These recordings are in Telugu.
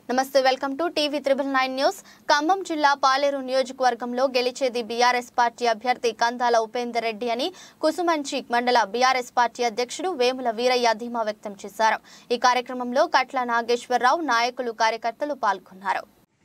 నమస్తే welcome to TV triple nine news Khammam జిల్లా పాలేరు నియోజకవర్గంలో గెలిచేది బీఆర్ఎస్ పార్టీ అభ్యర్థి కందాల ఉపేందర్ రెడ్డి అని కుసుమంచి మండల బీఆర్ఎస్ పార్టీ అధ్యక్షుడు వేముల వీరయ్య ధీమా వ్యక్తం చేశారు ఈ కార్యక్రమంలో కట్ల నాగేశ్వరరావు నాయకులు కార్యకర్తలు పాల్గొన్నారు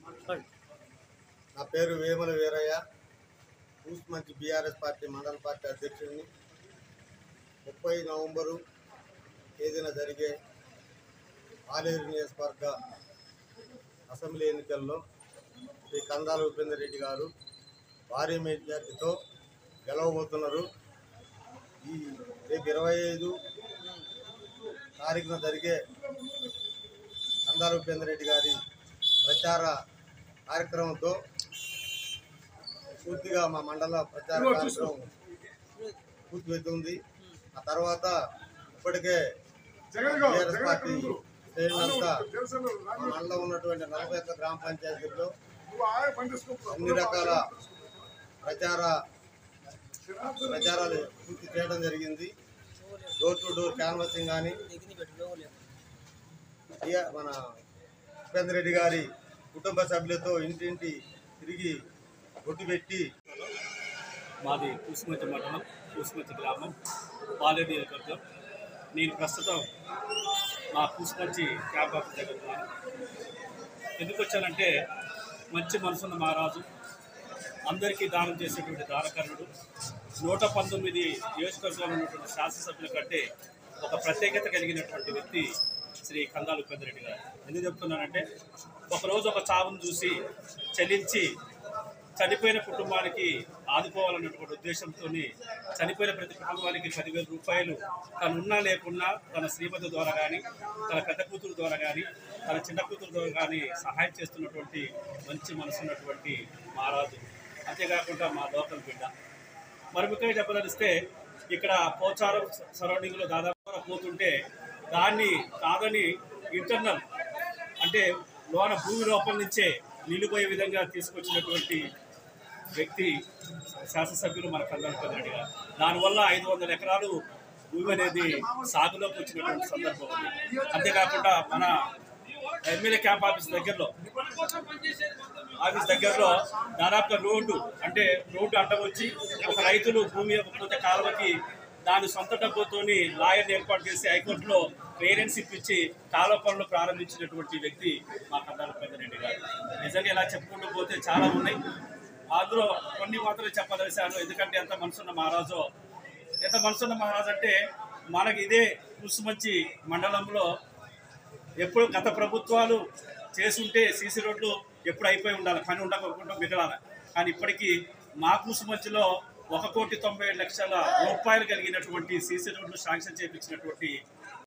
నా పేరు వేముల వీరయ్య ఊస్ మంచి బీఆర్ఎస్ పార్టీ మండల పార్టీ అధ్యక్షుడిని ముప్పై నవంబరు తేదీన జరిగే ఆలేరు నియోజకవర్గ అసెంబ్లీ ఎన్నికల్లో శ్రీ కందాల ఉపేందర్ రెడ్డి గారు భారీ మెజార్టీతో గెలవబోతున్నారు ఈ రేపు ఇరవై ఐదు తారీఖున జరిగే కందాల ఉపేందర్ రెడ్డి గారి ప్రచార కార్యక్రమంతో పూర్తిగా మా మండల ప్రచార కార్యక్రమం పూర్తవుతుంది ఆ తర్వాత ఇప్పటికే టీఆర్ఎస్ పార్టీ శ్రేణులంతా మా మండలం ఉన్నటువంటి నలభై ఒక్క గ్రామ పంచాయతీల్లో అన్ని రకాల ప్రచార ప్రచారాలు పూర్తి చేయడం జరిగింది డోర్ టు డోర్ క్యాన్వసింగ్ కానీ ఇయ- మన ఉపేంద్ర రెడ్డి గారి కుటుంబ సభ్యులతో ఇంటింటి తిరిగి ఒట్టు పెట్టి మాది కూసుమంచి మండలం కూసుమంచి గ్రామం పాలేరు నియోజకవర్గం నేను ప్రస్తుతం మా కూసుమంచి క్యాంప్ ఆఫీస్ దగ్గర ఉన్నాను ఎందుకు వచ్చానంటే మంచి మనసున్న మహారాజు అందరికీ దానం చేసేటువంటి దానకర్ణుడు నూట పంతొమ్మిది నియోజకవర్గాలు ఉన్నటువంటి శాసనసభ్యుల కంటే ఒక ప్రత్యేకత కలిగినటువంటి వ్యక్తి శ్రీ కందాల ఉపేంద్ర రెడ్డి గారు ఎందుకు చెప్తున్నానంటే ఒకరోజు ఒక చావును చూసి చలించి చనిపోయిన కుటుంబానికి ఆదుకోవాలన్నటువంటి ఉద్దేశంతో చనిపోయిన ప్రతి కుటుంబానికి పదివేల రూపాయలు తను ఉన్నా లేకున్నా తన శ్రీమతి ద్వారా కానీ తన పెద్ద కూతురు ద్వారా కానీ తన చిన్న కూతురు ద్వారా కానీ సహాయం చేస్తున్నటువంటి మంచి మనసున్నటువంటి మహారాజు అంతేకాకుండా మా లోకల్ బిడ్డ మరి ముఖ్యంగా చెప్పదలిస్తే ఇక్కడ పోచారం సరౌండింగ్లో దాదాపు పోతుంటే దాన్ని కాదని ఇంటర్నల్ అంటే లోన భూమి లోపల నుంచే నిలిపోయే విధంగా తీసుకొచ్చినటువంటి వ్యక్తి శాసనసభ్యులు మన కందాల పెద్దరెడ్డి గారు దానివల్ల ఐదు వందల ఎకరాలు భూమి అనేది సాగులోకి వచ్చినటువంటి సందర్భం ఉంది అంతేకాకుండా మన ఎమ్మెల్యే క్యాంప్ ఆఫీస్ దగ్గరలో ఆఫీస్ దగ్గరలో దాదాపుగా రోడ్డు అంటే రోడ్డు అడ్డం వచ్చి ఒక రైతులు భూమి ఇవ్వకపోతే కాలువకి దాని సొంత డబ్బుతోని లాయర్ని ఏర్పాటు చేసి హైకోర్టులో క్లియరెన్స్ ఇప్పించి కాలువ పనులు ప్రారంభించినటువంటి వ్యక్తి మా కందాల పెద్దరెడ్డి గారు నిజంగా ఇలా చెప్పుకుంటూ పోతే చాలా ఉన్నాయి అందులో కొన్ని మాత్రమే చెప్పదలిశాను ఎందుకంటే ఎంత మనసున్న మహారాజో ఎంత మనసున్న మహారాజు అంటే మనకి ఇదే కుసుమంచి మండలంలో ఎప్పుడు గత ప్రభుత్వాలు చేసుంటే సీసీ రోడ్లు ఎప్పుడు అయిపోయి ఉండాలి పని ఉండకుండా మిగలాలి కానీ ఇప్పటికీ మా కూసుమంచిలో ఒక కోటి తొంభై ఏడు లక్షల రూపాయలు కలిగినటువంటి సీసీ రోడ్లు శాంక్షన్ చేయించినటువంటి